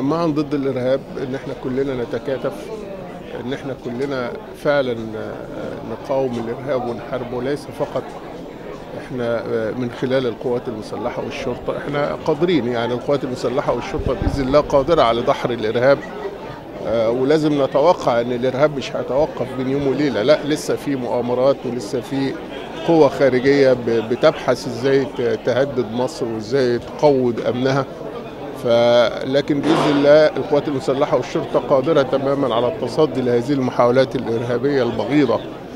معا ضد الارهاب ان احنا كلنا نتكاتف ان احنا كلنا فعلا نقاوم الارهاب ونحاربه وليس فقط احنا من خلال القوات المسلحه والشرطه احنا قادرين يعني القوات المسلحه والشرطه باذن الله قادره على دحر الارهاب ولازم نتوقع ان الارهاب مش هيتوقف بين يوم وليله لا لسه في مؤامرات ولسه في قوة خارجية بتبحث ازاي تهدد مصر وازاي تقوض امنها فلكن باذن الله القوات المسلحه والشرطه قادره تماما على التصدي لهذه المحاولات الارهابيه البغيضه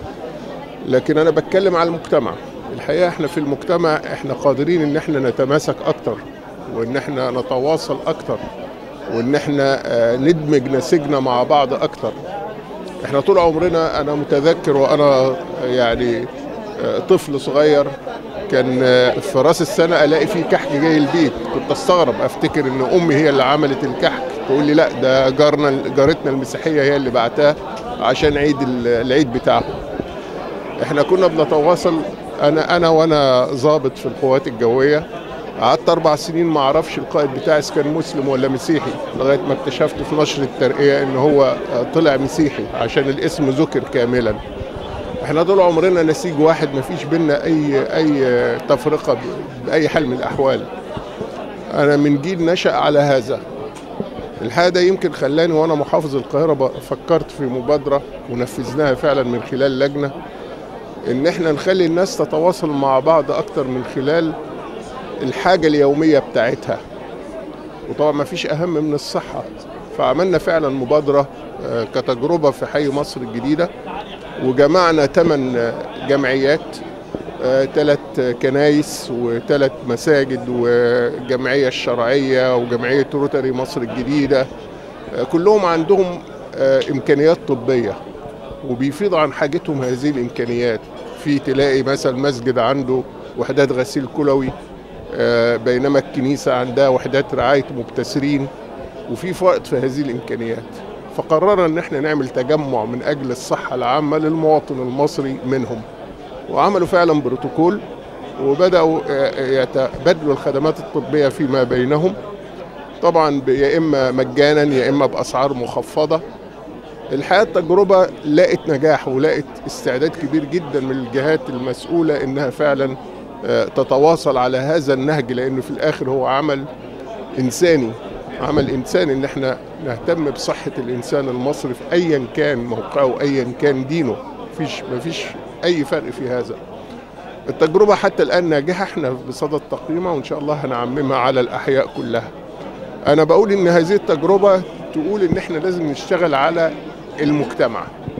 لكن انا بتكلم على المجتمع الحقيقه احنا في المجتمع احنا قادرين ان احنا نتماسك اكتر وان احنا نتواصل اكتر وان احنا ندمج نسيجنا مع بعض اكتر احنا طول عمرنا انا متذكر وانا يعني طفل صغير كان في راس السنه الاقي فيه كحك جاي البيت كنت استغرب افتكر ان امي هي اللي عملت الكحك تقول لي لا ده جارنا جارتنا المسيحيه هي اللي بعتها عشان عيد العيد بتاعهم احنا كنا بنتواصل انا انا وانا ضابط في القوات الجويه قعدت اربع سنين ما اعرفش القائد بتاعي كان مسلم ولا مسيحي لغايه ما اكتشفت في نشر الترقيه ان هو طلع مسيحي عشان الاسم ذكر كاملا احنا طول عمرنا نسيج واحد ما فيش بينا اي اي تفرقه باي حال من الاحوال انا من جيل نشا على هذا الحقيقه ده يمكن خلاني وانا محافظ القاهره فكرت في مبادره ونفذناها فعلا من خلال لجنه ان احنا نخلي الناس تتواصل مع بعض اكتر من خلال الحاجه اليوميه بتاعتها وطبعا ما فيش اهم من الصحه فعملنا فعلا مبادره كتجربه في حي مصر الجديده وجمعنا ثمان جمعيات ثلاث كنايس وثلاث مساجد وجمعية الشرعية وجمعية روتري مصر الجديدة كلهم عندهم إمكانيات طبية وبيفيض عن حاجتهم هذه الإمكانيات في تلاقي مثلا مسجد عنده وحدات غسيل كلوي بينما الكنيسة عندها وحدات رعاية مبتسرين وفي فائض في هذه الإمكانيات فقررنا ان احنا نعمل تجمع من اجل الصحه العامه للمواطن المصري منهم وعملوا فعلا بروتوكول وبداوا يتبادلوا الخدمات الطبيه فيما بينهم طبعا يا اما مجانا يا اما باسعار مخفضه الحقيقه التجربه لقت نجاح ولقت استعداد كبير جدا من الجهات المسؤوله انها فعلا تتواصل على هذا النهج لانه في الاخر هو عمل انساني عمل انساني ان احنا نهتم بصحه الانسان المصري في ايا كان موقعه ايا كان دينه مفيش مفيش اي فرق في هذا التجربه حتى الان ناجحه احنا بصدد تقييمها وان شاء الله هنعممها على الاحياء كلها انا بقول ان هذه التجربه تقول ان احنا لازم نشتغل على المجتمع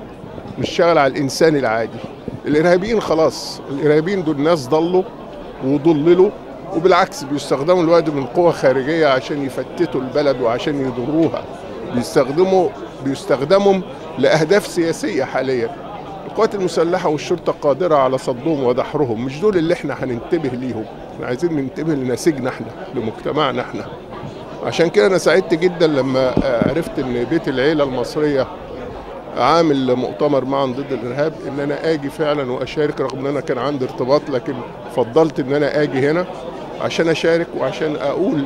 نشتغل على الانسان العادي الارهابيين خلاص الارهابيين دول ناس ضلوا وضللوا وبالعكس بيستخدموا الوقت من قوى خارجية عشان يفتتوا البلد وعشان يضروها بيستخدموا بيستخدموا لأهداف سياسية حاليا القوات المسلحة والشرطة قادرة على صدهم ودحرهم مش دول اللي احنا هننتبه ليهم احنا عايزين ننتبه لنسيجنا احنا لمجتمعنا احنا عشان كده انا سعدت جدا لما عرفت ان بيت العيلة المصرية عامل مؤتمر معا ضد الارهاب ان انا اجي فعلا واشارك رغم ان انا كان عندي ارتباط لكن فضلت ان انا اجي هنا عشان اشارك وعشان اقول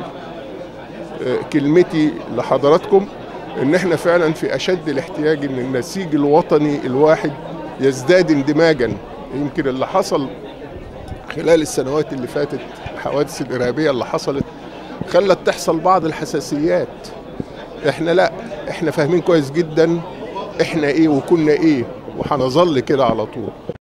كلمتي لحضراتكم ان احنا فعلا في اشد الاحتياج ان النسيج الوطني الواحد يزداد اندماجا يمكن اللي حصل خلال السنوات اللي فاتت الحوادث الارهابيه اللي حصلت خلت تحصل بعض الحساسيات احنا لا احنا فاهمين كويس جدا احنا ايه وكنا ايه وهنظل كده على طول